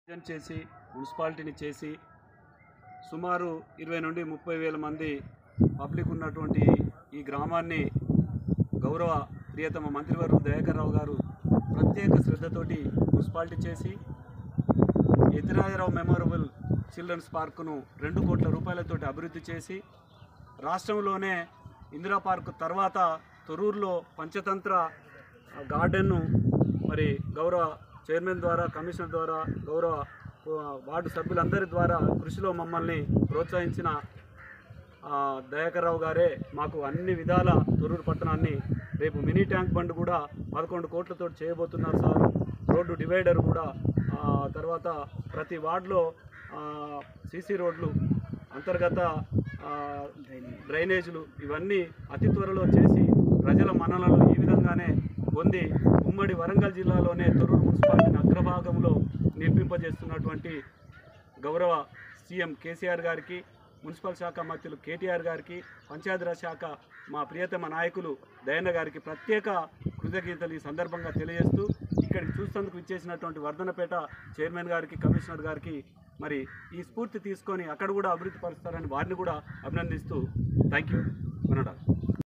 division చేసి మున్సిపాలిటీని చేసి సుమారు ఇరవై నుండి ముప్పై వేల మంది పబ్లిక్ ఉన్నటువంటి ఈ గ్రామాన్ని గౌరవ ప్రియతమ మంత్రివర్గ దయాకర్ రావు గారు ప్రత్యేక శ్రద్ధతోటి మున్సిపాలిటీ చేసి ఎతిరాజరావు మెమోరబుల్ చిల్డ్రన్స్ పార్కును రెండు కోట్ల రూపాయలతోటి అభివృద్ధి చేసి రాష్ట్రంలోనే ఇందిరా పార్కు తర్వాత తొరూరులో పంచతంత్ర ఆ, గార్డెన్ను మరి గౌరవ చైర్మన్ ద్వారా కమిషనర్ ద్వారా గౌరవ ఆ, వార్డు సభ్యులందరి ద్వారా కృషిలో మమ్మల్ని ప్రోత్సహించిన ఆ, దయాకర్ రావు గారే మాకు అన్ని విధాల తొరూరు పట్టణాన్ని రేపు మినీ ట్యాంక్ బండ్ కూడా పదకొండు కోట్లతో చేయబోతున్నారు సార్ రోడ్డు డివైడర్ కూడా ఆ, తర్వాత ప్రతి వార్డులో సీసీ రోడ్లు అంతర్గత ఆ, డ్రైనేజీలు ఇవన్నీ అతి త్వరలో చేసి ప్రజల మన్ననలు ఈ విధంగానే పొంది ఉమ్మడి వరంగల్ జిల్లాలోనే తొర్రూరు మున్సిపాలిటీని అగ్రభాగంలో నిర్మింపజేస్తున్నటువంటి గౌరవ సీఎం కేసీఆర్ గారికి మున్సిపల్ శాఖ మంత్రులు కేటీఆర్ గారికి పంచాయతీరాజ్ శాఖ మా ప్రియతమ నాయకులు దయన్న గారికి ప్రత్యేక కృతజ్ఞతలు ఈ సందర్భంగా తెలియజేస్తూ ఇక్కడికి చూసేందుకు ఇచ్చేసినటువంటి వర్ధనపేట చైర్మన్ గారికి కమిషనర్ గారికి మరి ఈ స్ఫూర్తి తీసుకొని అక్కడ కూడా అభివృద్ధి పరుస్తారని వారిని కూడా అభినందిస్తూ థ్యాంక్ యూ అనడా